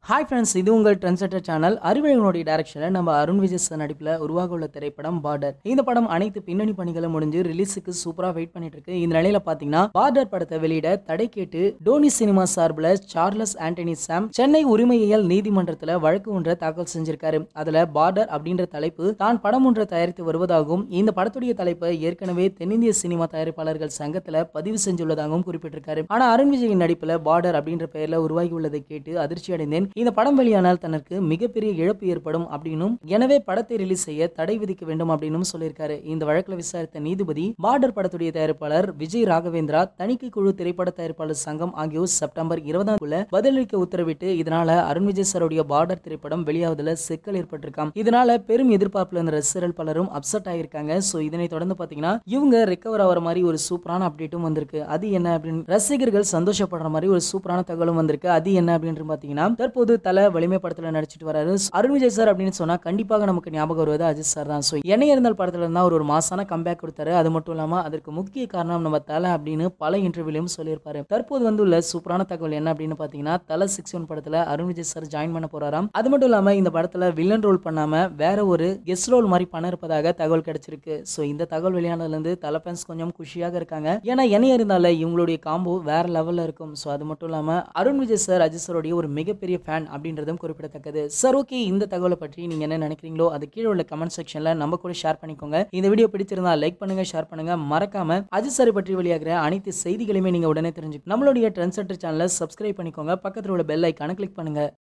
hi friends இது உங்கள் trend செட்டர் channel அறிவழகனுடைய டேரக்ஷனில் நம்ம அருண் விஜய் சார் நடிப்பில் உருவாக உள்ள திரைப்படம் பார்டர் இந்த படம் அனைத்து பின்னணி பணிகளும் முடிஞ்சு ரிலீஸுக்கு சூப்பராக வெயிட் பண்ணிட்டு இருக்கு இந்த நிலையில பார்த்தீங்கன்னா பார்டர் படத்தை வெளியிட தடை கேட்டு டோனி சினிமா சார்பில் சார்லஸ் ஆண்டனி சாம் சென்னை உரிமையியல் நீதிமன்றத்தில் வழக்கு ஒன்றை தாக்கல் செஞ்சிருக்காரு அதுல பார்டர் அப்படின்ற தலைப்பு தான் படம் ஒன்றை தயாரித்து வருவதாகவும் இந்த படத்துடைய தலைப்பை ஏற்கனவே தென்னிந்திய சினிமா தயாரிப்பாளர்கள் சங்கத்தில் பதிவு செஞ்சுள்ளதாகவும் குறிப்பிட்டிருக்காரு ஆனா அருண் விஜயின் நடிப்பில் பார்டர் அப்படின்ற பெயர்ல உருவாகி உள்ளதை கேட்டு அதிர்ச்சி அடைந்தேன் இந்த படம் வெளியானால் தனக்கு மிகப்பெரிய இழப்பு ஏற்படும் அப்படின்னும் எனவே படத்தை ரிலீஸ் செய்ய தடை விதிக்க வேண்டும் அப்படின்னு சொல்லியிருக்காரு இந்த வழக்கில் விசாரித்த நீதிபதி பார்டர் படத்துடைய தயாரிப்பாளர் விஜய் ராகவேந்திரா தணிக்கை குழு திரைப்பட தயாரிப்பாளர் சங்கம் ஆகியோர் செப்டம்பர் இருபதாம் குள்ள பதிலளிக்க உத்தரவிட்டு இதனால அருண் விஜய் சாருடைய பார்டர் திரைப்படம் வெளியாவதில் சிக்கல் ஏற்பட்டிருக்காம் இதனால பெரும் எதிர்பார்ப்புல இருந்த ரசிகர்கள் பலரும் அப்செட் ஆயிருக்காங்க ஸோ இதனை தொடர்ந்து பாத்தீங்கன்னா இவங்க ரெக்கவர் ஆகிற மாதிரி ஒரு சூப்பரான அப்டேட்டும் வந்திருக்கு அது என்ன அப்படின்னு ரசிகர்கள் சந்தோஷப்படுற மாதிரி ஒரு சூப்பரான தகவலும் வந்திருக்கு அது என்ன அப்படின்னு பாத்தீங்கன்னா தற்போது தல வலிமை படத்துல நடிச்சிட்டு வராரு அருண் விஜய் சார் அப்படின்னு சொன்னா கண்டிப்பாக நமக்கு ஞாபகம் வருவது அஜித் சார் தான் ஸோ என்ன இருந்தால் படத்துல இருந்தா அவர் ஒரு மாசான கம்பேக் கொடுத்தாரு அது மட்டும் இல்லாம அதற்கு முக்கிய காரணம் நம்ம தலை அப்படின்னு பல இன்டர்வியூலையும் சொல்லியிருப்பாரு தற்போது வந்துள்ள சூப்பரான தகவல் என்ன அப்படின்னு பாத்தீங்கன்னா தலை சிக்ஸ் ஒன் படத்துல அருண் விஜய் சார் ஜாயின் பண்ண போறாராம் அது மட்டும் இல்லாம இந்த படத்துல வில்லன் ரோல் பண்ணாம வேற ஒரு கெஸ்ட் ரோல் மாதிரி பண்ண இருப்பதாக தகவல் கிடைச்சிருக்கு ஸோ இந்த தகவல் வெளியானதுல இருந்து தலை ஃபேன்ஸ் கொஞ்சம் குஷியாக இருக்காங்க ஏன்னா என்ன இருந்தால இவங்களுடைய காம்போ வேற லெவல்ல இருக்கும் ஸோ அது மட்டும் இல்லாம அருண் விஜய் சார் அஜித் சாரோடைய ஒரு மிகப்பெரிய ஃபேன் அப்படின்றதும் குறிப்பிடத்தக்கது சார் ஓகே இந்த தகவலை பற்றி நீங்க என்ன நினைக்கிறீங்களோ அது கீழே உள்ள கமெண்ட் செக்ஷன்ல நம்ம கூட ஷேர் பண்ணிக்கோங்க இந்த வீடியோ பிடிச்சிருந்தா லைக் பண்ணுங்க ஷேர் பண்ணுங்க மறக்காம அஜித் சாரை பற்றி வெளியாகிற அனைத்து செய்திகளையுமே நீங்க உடனே தெரிஞ்சுக்கணும் நம்மளுடைய ட்ரெண்ட் சென்டர் சேனலை சப்ஸ்கிரைப் பண்ணிக்கோங்க பக்கத்தில் உள்ள பெல் ஐக்கான கிளிக் பண்ணுங்க